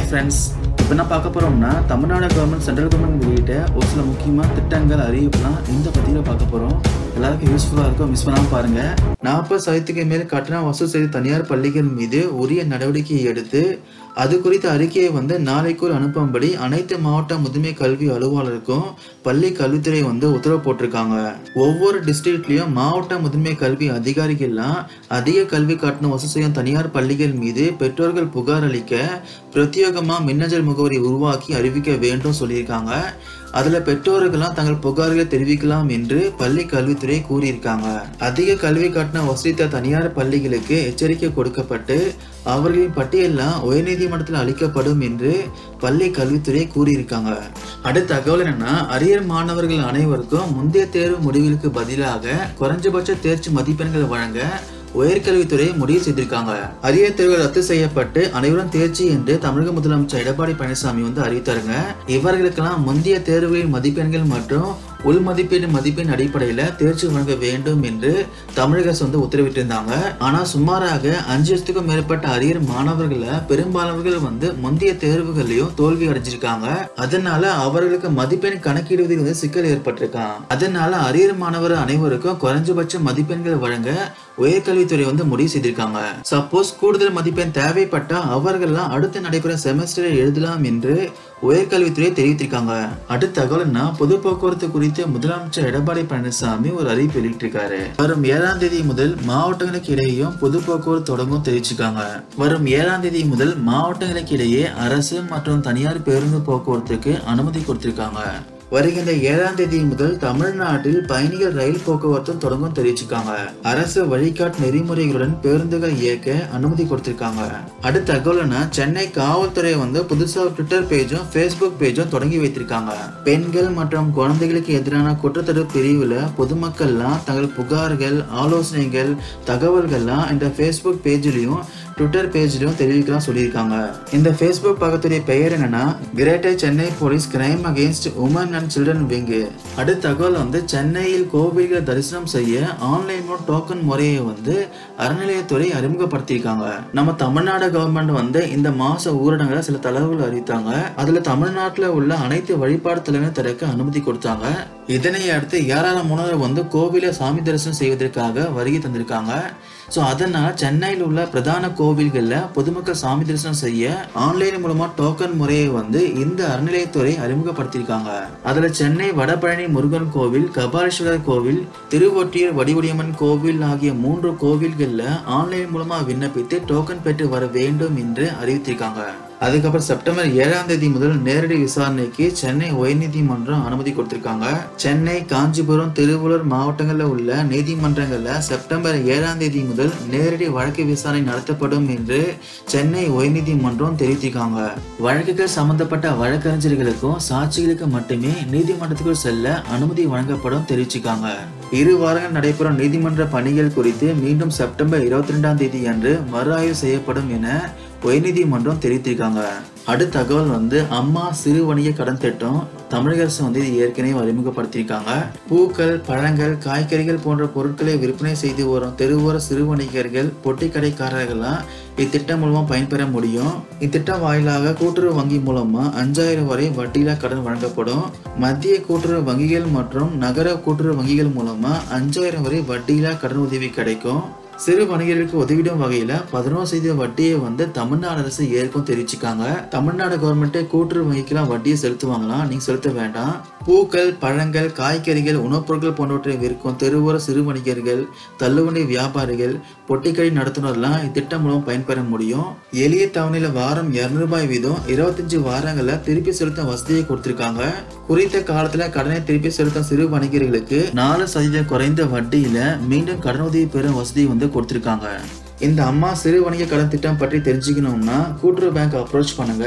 friends இப்போ என்ன பார்க்க போகிறோம்னா தமிழ்நாடு கவர்மெண்ட் சென்ட்ரல் கவர்மெண்ட் வெளியிட்ட ஒரு சில முக்கியமான திட்டங்கள் அறிவிப்புலாம் இந்த பதிவில் பார்க்க போகிறோம் எல்லாருக்கும் யூஸ்ஃபுல்லாக இருக்கும் மிஸ் பண்ணாமல் பாருங்கள் நாற்பது சதவீதத்துக்கு மேல் கட்டணம் வசூல் செய்த தனியார் பள்ளிகள் மீது உரிய நடவடிக்கை எடுத்து அது குறித்த அறிக்கையை வந்து நாளைக்குள் அனுப்பும்படி அனைத்து மாவட்ட முதுமை கல்வி அலுவலருக்கும் பள்ளி கல்வித்துறை வந்து உத்தரவு போட்டிருக்காங்க ஒவ்வொரு டிஸ்ட்ரிக்ட்லயும் மாவட்ட முதன்மை கல்வி அதிகாரிகள்லாம் அதிக கல்வி கட்டணம் வசூல் செய்யும் தனியார் பள்ளிகள் மீது பெற்றோர்கள் புகார் அளிக்க பிரத்யேகமா மின்னஞ்சல் முகவரி உருவாக்கி அறிவிக்க வேண்டும் சொல்லியிருக்காங்க அதுல பெற்றோர்கள்லாம் தங்கள் புகார்களை தெரிவிக்கலாம் என்று பள்ளி கல்வித்துறை கூறியிருக்காங்க அதிக கல்வி கட்டணம் வசூலித்த தனியார் பள்ளிகளுக்கு எச்சரிக்கை கொடுக்கப்பட்டு அவர்களின் பட்டியல்லாம் உயர்நீதிமன்றத்தில் அளிக்கப்படும் என்று பள்ளி கல்வித்துறை கூறியிருக்காங்க அடுத்த தகவல் என்னன்னா அரியர் மாணவர்கள் அனைவருக்கும் முந்தைய தேர்வு முடிவுகளுக்கு பதிலாக குறைஞ்சபட்ச தேர்ச்சி மதிப்பெண்கள் வழங்க உயர்கல்வித்துறை முடிவு செய்திருக்காங்க அரிய தேர்வுகள் ரத்து செய்யப்பட்டு அனைவரும் தேர்ச்சி என்று தமிழக முதலமைச்சர் எடப்பாடி பழனிசாமி வந்து அறிவித்தாருங்க இவர்களுக்கெல்லாம் முந்தைய தேர்வுகளின் மதிப்பெண்கள் மற்றும் உள் மதிப்பீடு மதிப்பெண் அடிப்படையில தேர்ச்சி வழங்க வேண்டும் என்று தமிழக அரசு வந்து உத்தரவிட்டிருந்தாங்க ஆனா சுமாராக அஞ்சு லட்சத்துக்கும் மேற்பட்ட அரியர் மாணவர்களை பெரும்பாலானவர்கள் வந்து முந்தைய தேர்வுகளையும் தோல்வி அடைஞ்சிருக்காங்க அதனால அவர்களுக்கு மதிப்பெண் கணக்கிடுவதில் வந்து சிக்கல் ஏற்பட்டிருக்கான் அதனால அரியர் மாணவர் அனைவருக்கும் குறைஞ்சபட்ச மதிப்பெண்கள் வழங்க உயர்கல்வித்துறை வந்து முடிவு செய்திருக்காங்க சப்போஸ் கூடுதல் மதிப்பெண் தேவைப்பட்டா அவர்கள்லாம் அடுத்து நடைபெறும் செமஸ்டரை எழுதலாம் என்று உயர்கல்வித்துறை தெரிவித்திருக்காங்க அடுத்த தகவல்னா பொது போக்குவரத்து குறித்து முதலமைச்சர் எடப்பாடி பழனிசாமி ஒரு அறிவிப்பு வெளியிட்டிருக்காரு வரும் ஏழாம் தேதி முதல் மாவட்டங்களுக்கு இடையேயும் பொது போக்குவரத்து தொடங்கும் தெரிவிச்சிருக்காங்க வரும் ஏழாம் தேதி முதல் மாவட்டங்களுக்கு இடையே அரசு மற்றும் தனியார் பேருந்து போக்குவரத்துக்கு அனுமதி கொடுத்திருக்காங்க வருகின்ற ஏழாம் தேதி முதல் தமிழ்நாட்டில் பயணிகள் ரயில் போக்குவரத்தும் தொடங்கும் தெரிவிச்சிருக்காங்க அரசு வழிகாட்டு நெறிமுறைகளுடன் பேருந்துகள் இயக்க அனுமதி கொடுத்திருக்காங்க அடுத்த தகவல்னா சென்னை காவல்துறை வந்து புதுசா ட்விட்டர் பேஜும் ஃபேஸ்புக் பேஜும் தொடங்கி வைத்திருக்காங்க பெண்கள் மற்றும் குழந்தைகளுக்கு எதிரான குற்றத்தடுப்பு பிரிவுல பொதுமக்கள்லாம் தங்கள் புகார்கள் ஆலோசனைகள் தகவல்கள்லாம் இந்த ஃபேஸ்புக் பேஜ்லயும் ட்விட்டர் பேஜ்லயும் தெரிவிக்கலாம் சொல்லியிருக்காங்க இந்த ஃபேஸ்புக் பக்கத்துடைய பெயர் என்னன்னா greater Chennai police crime against women and children wing அடுத்த தகவல் வந்து சென்னையில் கோவில்கள் தரிசனம் செய்ய ஆன்லைன் டோக்கன் முறையை வந்து அறநிலையத்துறை அறிமுகப்படுத்தியிருக்காங்க நம்ம தமிழ்நாடு கவர்மெண்ட் வந்து இந்த மாச ஊரடங்குல சில தளர்வுகள் அறிவித்தாங்க அதுல தமிழ்நாட்டுல உள்ள அனைத்து வழிபாடு தலங்களையும் திறக்க அனுமதி கொடுத்தாங்க இதனை அடுத்து ஏராளமானவர் வந்து கோவில சாமி தரிசனம் செய்வதற்காக வருகை தந்திருக்காங்க ஸோ அதனால சென்னையில் உள்ள பிரதான கோவில்களில் பொதுமக்கள் சாமி தரிசனம் செய்ய ஆன்லைன் மூலமா டோக்கன் முறையை வந்து இந்த அறநிலையத்துறை அறிமுகப்படுத்தியிருக்காங்க அதுல சென்னை வடபழனி முருகன் கோவில் கபாலீஸ்வரர் கோவில் திருவொற்றியூர் வடிவுடையம்மன் கோவில் ஆகிய மூன்று கோவில்களில் ஆன்லைன் மூலமா விண்ணப்பித்து டோக்கன் பெற்று வர வேண்டும் என்று அறிவித்திருக்காங்க அதுக்கப்புறம் செப்டம்பர் ஏழாம் தேதி முதல் நேரடி விசாரணைக்கு சென்னை உயர்நீதிமன்றம் அனுமதி கொடுத்திருக்காங்க சென்னை காஞ்சிபுரம் திருவள்ளூர் மாவட்டங்களில் உள்ள நீதிமன்றங்கள்ல செப்டம்பர் ஏழாம் தேதி முதல் நேரடி வழக்கு விசாரணை நடத்தப்படும் என்று சென்னை உயர்நீதிமன்றம் தெரிவித்திருக்காங்க வழக்குகள் சம்பந்தப்பட்ட வழக்கறிஞர்களுக்கும் சாட்சிகளுக்கு மட்டுமே நீதிமன்றத்துக்குள் செல்ல அனுமதி வழங்கப்படும் தெரிவிச்சிருக்காங்க இரு வாரங்கள் நடைபெறும் நீதிமன்ற பணிகள் குறித்து மீண்டும் செப்டம்பர் இருபத்தி ரெண்டாம் தேதி அன்று மறு ஆய்வு செய்யப்படும் என உயர்நீதிமன்றம் தெரிவித்திருக்காங்க அடுத்த தகவல் வந்து அம்மா சிறு வணிக கடன் திட்டம் தமிழக அரசு வந்து இது ஏற்கனவே அறிமுகப்படுத்தியிருக்காங்க பூக்கள் பழங்கள் காய்கறிகள் போன்ற பொருட்களை விற்பனை செய்து வரும் தெருவோர சிறு வணிகர்கள் பொட்டி கடைக்காரர்கள்லாம் இத்திட்டம் மூலமா பயன்பெற முடியும் இத்திட்டம் வாயிலாக கூட்டுறவு வங்கி மூலமா அஞ்சாயிரம் வரை வட்டியில்லா கடன் வழங்கப்படும் மத்திய கூட்டுறவு வங்கிகள் மற்றும் நகர கூட்டுறவு வங்கிகள் மூலமா அஞ்சாயிரம் வரை வட்டியில்லா கடன் உதவி கிடைக்கும் சிறு வணிகர்களுக்கு உதவிடும் வகையில பதினோரு சதவீத வட்டியை வந்து தமிழ்நாடு அரசு ஏற்கும் தெரிவிச்சுக்காங்க தமிழ்நாடு கவர்மெண்ட்டே கூட்டுறவு வங்கிக்கெல்லாம் வட்டியை செலுத்துவாங்களாம் நீங்க செலுத்த வேண்டாம் பூக்கள் பழங்கள் காய்கறிகள் உணவுப் பொருட்கள் போன்றவற்றை விற்கும் தெருவோர சிறு வணிகர்கள் தள்ளுவண்டி வியாபாரிகள் பொட்டிக்கடை நடத்துனர்லாம் இத்திட்டம் மூலம் பயன்பெற முடியும் எளிய தவணையில வாரம் இருநூறு ரூபாய் வீதம் இருபத்தஞ்சு வாரங்கள்ல திருப்பி செலுத்தும் வசதியை கொடுத்திருக்காங்க குறித்த காலத்துல கடனை திருப்பி செலுத்தும் சிறு வணிகர்களுக்கு நாலு சதவீதம் குறைந்த வட்டியில மீண்டும் கடன் உதவி பெறும் வசதி வந்து கொடுத்திருக்காங்க இந்த அம்மா சிறு வணிக கடன் திட்டம் பற்றி தெரிஞ்சுக்கணும்னா கூட்டுறவு பேங்க் அப்ரோச் பண்ணுங்க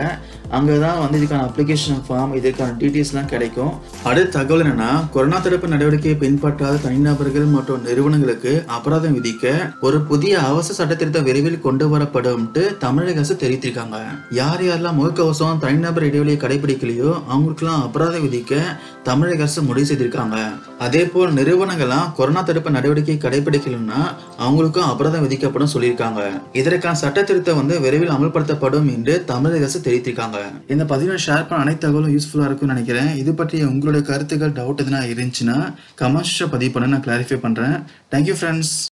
அங்கதான் வந்து இதுக்கான அப்ளிகேஷன் ஃபார்ம் இதுக்கான டீட்டெயில்ஸ்லாம் கிடைக்கும் அடுத்த தகவல் என்னன்னா கொரோனா தடுப்பு நடவடிக்கையை பின்பற்றாத தனிநபர்கள் மற்றும் நிறுவனங்களுக்கு அபராதம் விதிக்க ஒரு புதிய அவசர சட்டத்திருத்தம் விரைவில் கொண்டு வரப்படும்ட்டு தமிழக அரசு தெரிவித்திருக்காங்க யார் யாரெல்லாம் முகக்கவசம் தனிநபர் இடைவெளியை கடைபிடிக்கலையோ அவங்களுக்குலாம் அபராதம் விதிக்க தமிழக அரசு முடிவு செய்திருக்காங்க அதே போல் நிறுவனங்கள்லாம் கொரோனா தடுப்பு நடவடிக்கை கடைபிடிக்கலன்னா அவங்களுக்கும் அபராதம் விதிக்கப்படும் சொல்லியிருக்காங்க இதற்கான சட்ட திருத்தம் வந்து விரைவில் அமல்படுத்தப்படும் என்று தமிழக அரசு தெரிவித்திருக்காங்க இந்த பதிவை ஷேர் பண்ண அனைத்து தகவலும் யூஸ்ஃபுல்லா இருக்கும்னு நினைக்கிறேன் இது பற்றி உங்களுடைய கருத்துக்கள் டவுட் எதுனா இருந்துச்சுன்னா கமெண்ட்ஸ் பதிவு பண்ண நான் கிளாரிஃபை பண்றேன் தேங்க்யூ ஃப்ரெண்ட்ஸ்